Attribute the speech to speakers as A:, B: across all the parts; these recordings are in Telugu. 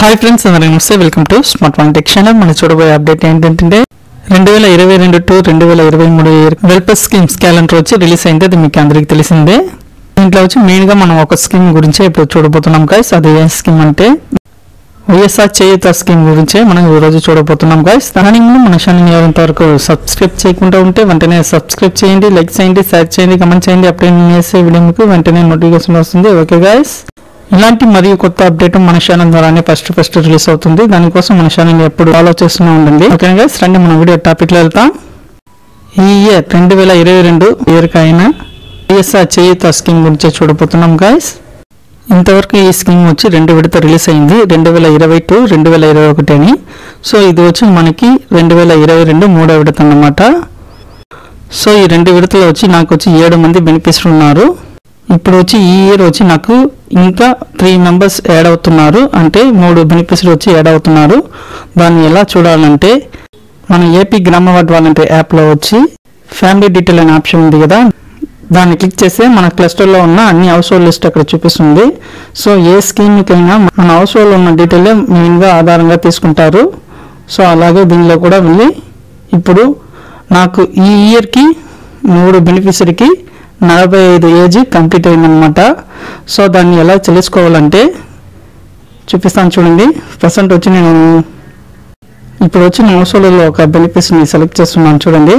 A: హాయ్ ఫ్రెండ్స్ అందరికీ నమస్తే welcome to smart one tech channel మనం చూడబోయే అప్డేట్ ఏంటంటే రెండు వేల ఇరవై రెండు టు రెండు వేల ఇరవై మూడు వెల్ఫేర్ స్కీమ్స్ క్యాలెండర్ వచ్చి రిలీజ్ అయింది అది మీకు అందరికీ తెలిసిందే దీంట్లో వచ్చి మెయిన్గా మనం ఒక స్కీమ్ గురించి ఇప్పుడు చూడబోతున్నాం గైస్ అది ఏ స్కీమ్ అంటే వైఎస్ఆర్ చేయుత స్కీమ్ గురించే మనం ఈ రోజు చూడబోతున్నాం గైస్ దాని ముందు మన ఛానల్ ఎవరంత వరకు సబ్స్క్రైబ్ చేయకుండా ఉంటే వెంటనే సబ్స్క్రైబ్ చేయండి లైక్ చేయండి షేర్ చేయండి కమెంట్ చేయండి అప్పుడే నేను చేసే వీడియో మీకు వెంటనే నోటిఫికేషన్ వస్తుంది ఓకే గైస్ ఇలాంటి మరియు కొత్త అప్డేట్ మన ఛానల్ ద్వారానే ఫస్ట్ ఫస్ట్ రిలీజ్ అవుతుంది దానికోసం మన ఛానల్ ఎప్పుడు ఫాలో చేస్తూనే ఉండండి ఓకే గైస్ రండి మన వీడియో టాపిక్ లో వెళ్తాం ఈ ఇయర్ రెండు వేల ఇరవై రెండు ఇయర్కి అయిన వైఎస్ఆర్ చేయుత స్కీమ్ గురించి చూడబోతున్నాం గైస్ ఇంతవరకు ఈ స్కీమ్ వచ్చి రెండు విడత రిలీజ్ అయింది రెండు వేల ఇరవై టు రెండు వేల ఇరవై ఒకటి అని సో ఇది వచ్చి మనకి రెండు వేల ఇరవై రెండు మూడో విడత అన్నమాట సో ఈ రెండు విడతలు వచ్చి నాకు వచ్చి ఏడు మంది బెనిఫిట్స్ ఉన్నారు ఇప్పుడు వచ్చి ఈ ఇయర్ వచ్చి నాకు ఇంకా త్రీ మెంబర్స్ యాడ్ అవుతున్నారు అంటే మూడు బెనిఫిట్స్ వచ్చి యాడ్ అవుతున్నారు దాన్ని ఎలా చూడాలంటే మన ఏపీ గ్రామ వార్డ్ వాలంటీర్ యాప్లో వచ్చి ఫ్యామిలీ డీటెయిల్ అనే ఆప్షన్ ఉంది కదా దాన్ని క్లిక్ చేస్తే మన క్లస్టర్లో ఉన్న అన్ని హౌస్ హోల్డ్ లిస్ట్ అక్కడ చూపిస్తుంది సో ఏ స్కీమ్కైనా మన హౌస్ హోల్డ్ ఉన్న డీటెయిల్ మెయిన్గా ఆధారంగా తీసుకుంటారు సో అలాగే దీనిలో కూడా వెళ్ళి ఇప్పుడు నాకు ఈ ఇయర్కి మూడు బెనిఫిషరీకి నలభై ఐదు ఏజ్ కంప్లీట్ అయిందనమాట సో దాన్ని ఎలా తెలుసుకోవాలంటే చూపిస్తాను చూడండి ప్రజెంట్ వచ్చి నేను ఇప్పుడు వచ్చి నా హౌస్ హోల్డ్లో ఒక బెనిఫిట్స్ని సెలెక్ట్ చేస్తున్నాను చూడండి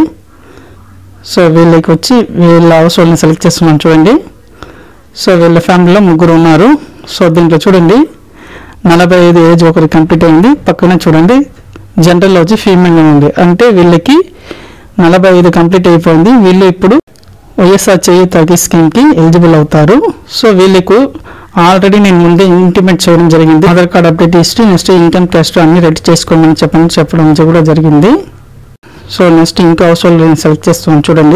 A: సో వీళ్ళకి వచ్చి వీళ్ళ హౌస్ హోల్డ్ని సెలెక్ట్ చేస్తున్నాను చూడండి సో వీళ్ళ ఫ్యామిలీలో ముగ్గురు ఉన్నారు సో దీంట్లో చూడండి నలభై ఐదు ఏజ్ ఒకటి కంప్లీట్ అయింది పక్కన చూడండి జనరల్లో వచ్చి ఫీమేల్ ఉంది అంటే వీళ్ళకి నలభై ఐదు కంప్లీట్ అయిపోయింది వీళ్ళు ఇప్పుడు వైఎస్ఆర్ చేయూత స్కీమ్కి ఎలిజిబుల్ అవుతారు సో వీళ్ళకు ఆల్రెడీ నేను ముందే ఇంటిమేట్ చేయడం జరిగింది Aadhaar card update history next income test అన్ని రెడీ చేసుకోమని చెప్పని చెప్పడం కూడా జరిగింది సో నెక్స్ట్ ఇంకా హౌస్ హోల్డ్ నేను సెలెక్ట్ చేస్తున్నాను చూడండి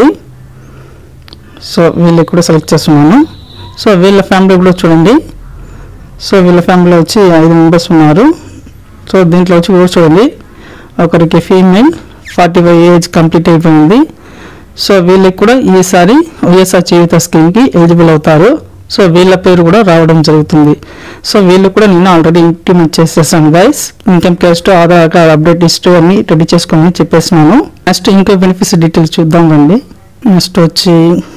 A: సో వీళ్ళకి కూడా సెలెక్ట్ చేస్తున్నాను సో వీళ్ళ ఫ్యామిలీ కూడా చూడండి సో వీళ్ళ ఫ్యామిలీలో వచ్చి ఐదు మెంబర్స్ ఉన్నారు సో దీంట్లో వచ్చి కూడా చూడండి ఒకరికి female forty five age complete అయిపోయింది సో వీళ్ళకి కూడా ఈసారి వైఎస్ఆర్ జీవిత స్కీమ్కి ఎలిజిబుల్ అవుతారు సో వీళ్ళ పేరు కూడా రావడం జరుగుతుంది సో వీళ్ళు కూడా నేను ఆల్రెడీ ఇంప్లిమెంట్ చేసేసాను guys income caste Aadhaar card update list అన్ని రెడీ చేసుకోమని చెప్పేసినాను నెక్స్ట్ ఇంకో బెనిఫిట్స్ డీటెయిల్స్ చూద్దాం రండి నెక్స్ట్ వచ్చి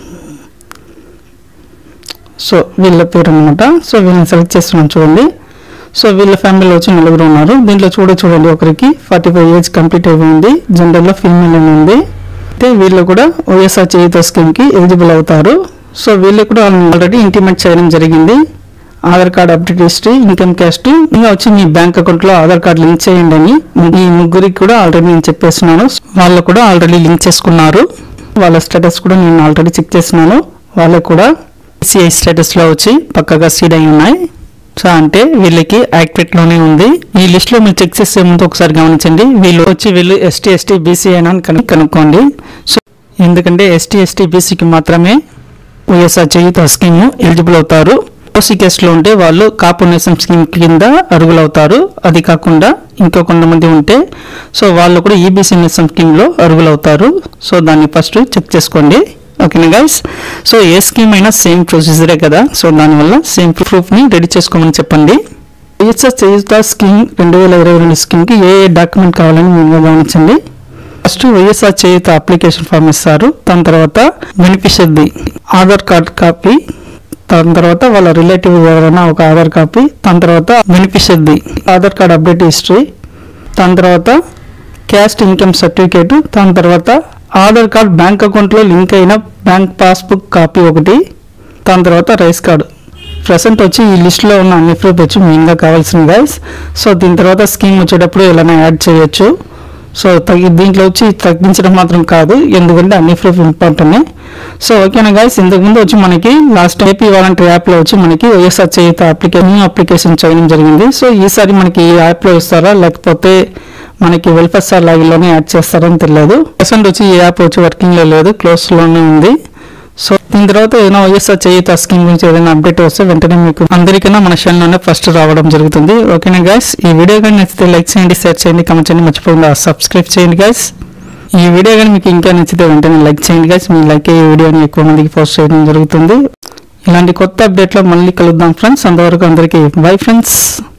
A: సో వీళ్ళ పేరు అనమాట సో వీళ్ళని సెలెక్ట్ చేస్తున్నాను చూడండి సో వీళ్ళ ఫ్యామిలీలో వచ్చి నలుగురు ఉన్నారు దీంట్లో చూడ చూడండి ఒకరికి ఫార్టీ ఫైవ్ ఏజ్ కంప్లీట్ అయిపోయింది జనరల్లో ఫీమేల్ అని ఉంది అయితే వీళ్ళు కూడా వైఎస్ఆర్ చేయుత స్కీమ్కి ఎలిజిబుల్ అవుతారు సో వీళ్ళు కూడా ఆల్రెడీ ఇంటిమేట్ చేయడం జరిగింది Aadhaar card update history income caste ఇంకా వచ్చి మీ బ్యాంక్ అకౌంట్లో ఆధార్ కార్డ్ లింక్ చేయండి అని ఈ ముగ్గురికి కూడా ఆల్రెడీ నేను చెప్పేస్తున్నాను వాళ్ళు కూడా ఆల్రెడీ లింక్ చేసుకున్నారు వాళ్ళ స్టేటస్ కూడా నేను ఆల్రెడీ చెక్ చేస్తున్నాను వాళ్ళకు కూడా సిఐ స్టేటస్లో వచ్చి పక్కగా సీడ్ అయి ఉన్నాయి సో అంటే వీళ్ళకి యాక్టివేట్ లోనే ఉంది ఈ లిస్ట్ లో మీరు చెక్ చేసే ముందు ఒకసారి గమనించండి వీళ్ళు వచ్చి వీళ్ళు ఎస్టీ ఎస్టీ బీసీ అని కను- కనుక్కోండి సో ఎందుకంటే ఎస్టీ ఎస్టీ బీసీకి మాత్రమే వైఎస్ఆర్ చేయుత స్కీమ్ ఎలిజిబుల్ అవుతారు ఓసీ కేసులో ఉంటే వాళ్ళు కాపు నేసం స్కీమ్ కింద అరుగులవుతారు అది కాకుండా ఇంకో కొంతమంది ఉంటే సో వాళ్ళు కూడా ఈబీసీ నేసం స్కీమ్లో అరుగులవుతారు సో దాన్ని ఫస్ట్ చెక్ చేసుకోండి ఓకేనా గైస్ సో ఏ స్కీమ్ అయినా సేమ్ ప్రొసీజరే కదా సో దానివల్ల సేమ్ ప్రూఫ్ని రెడీ చేసుకోమని చెప్పండి వైఎస్ఆర్ చేయుత స్కీమ్ రెండు వేల ఇరవై రెండు స్కీమ్కి ఏ ఏ డాక్యుమెంట్ కావాలని మీరు గమనించండి first YSR Cheyutha application form ఇస్తారు దాని తర్వాత బెనిఫిషియర్ది ఆధార్ కార్డ్ కాపీ దాని తర్వాత వాళ్ళ రిలేటివ్ ఎవరైనా ఒక ఆధార్ కాపీ దాని తర్వాత బెనిఫిషియర్ది ఆధార్ కార్డ్ అప్డేట్ హిస్టరీ దాని తర్వాత క్యాస్ట్ ఇన్కమ్ సర్టిఫికేట్ దాని తర్వాత ఆధార్ కార్డ్ బ్యాంక్ అకౌంట్లో లింక్ అయిన బ్యాంక్ పాస్బుక్ కాపీ ఒకటి దాని తర్వాత రైస్ కార్డు ప్రజెంట్ వచ్చి ఈ లిస్ట్లో ఉన్న అన్ని ప్రూఫ్ వచ్చి మెయిన్గా కావాల్సింది గైస్ సో దీని తర్వాత స్కీమ్ వచ్చేటప్పుడు ఇలా యాడ్ చేయొచ్చు సో తగ్గి దీంట్లో వచ్చి తగ్గించడం మాత్రం కాదు ఎందుకంటే అన్ని ప్రూఫ్ ఇంపార్టెంట్ సో ఓకేనా గైస్ ఇంతకుముందు వచ్చి మనకి లాస్ట్ ఏపీ వాలంటీర్ యాప్లో వచ్చి మనకి వైఎస్ఆర్ చేయుత అప్లికేషన్ అప్లికేషన్ చేయడం జరిగింది సో ఈసారి మనకి ఈ యాప్లో ఇస్తారా లేకపోతే మనకి వెల్ఫేర్ స్టార్ లాగిన్లోనే యాడ్ చేస్తారని తెలియదు ప్రజెంట్ వచ్చి ఈ యాప్ వచ్చి వర్కింగ్లో లేదు క్లోజ్లోనే ఉంది సో దీని తర్వాత ఏదైనా వైఎస్ఆర్ చేయుత స్కీమ్ గురించి ఏదైనా అప్డేట్ వస్తే వెంటనే మీకు అందరికైనా మన ఛానల్లోనే ఫస్ట్ రావడం జరుగుతుంది ఓకేనా గైస్ ఈ వీడియో కానీ నచ్చితే లైక్ చేయండి షేర్ చేయండి కమెంట్ చేయండి మర్చిపోకుండా సబ్స్క్రైబ్ చేయండి గైస్ ఈ వీడియో కానీ మీకు ఇంకా నచ్చితే వెంటనే లైక్ చేయండి గైస్ మీ లైక్ ఈ వీడియోని ఎక్కువ మందికి పోస్ట్ చేయడం జరుగుతుంది ఇలాంటి కొత్త అప్డేట్లో మళ్ళీ కలుద్దాం ఫ్రెండ్స్ అంతవరకు అందరికీ బై ఫ్రెండ్స్